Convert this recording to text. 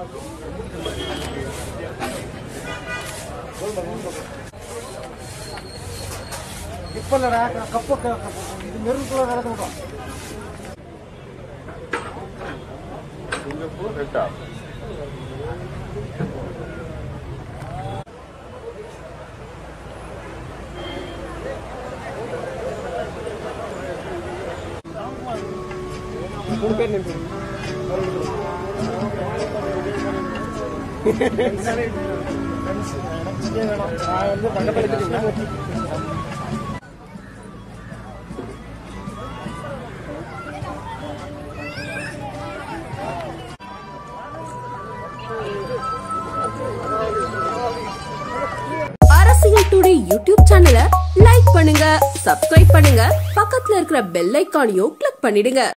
இப்ப இல்லடா கப்பு க- கப்பு. இது மெருகுக்குள்ள வேலை விட்டோம் சிங்கப்பூர் ரெட்டா மூணு பேர் நின்று நான் வந்து பக்கத்தில் அரசியல் டுடே யூடியூப் சேனலை லைக் பண்ணுங்க சப்ஸ்கிரைப் பண்ணுங்க பக்கத்துல இருக்கிற பெல் ஐக்கானையும் கிளிக் பண்ணிடுங்க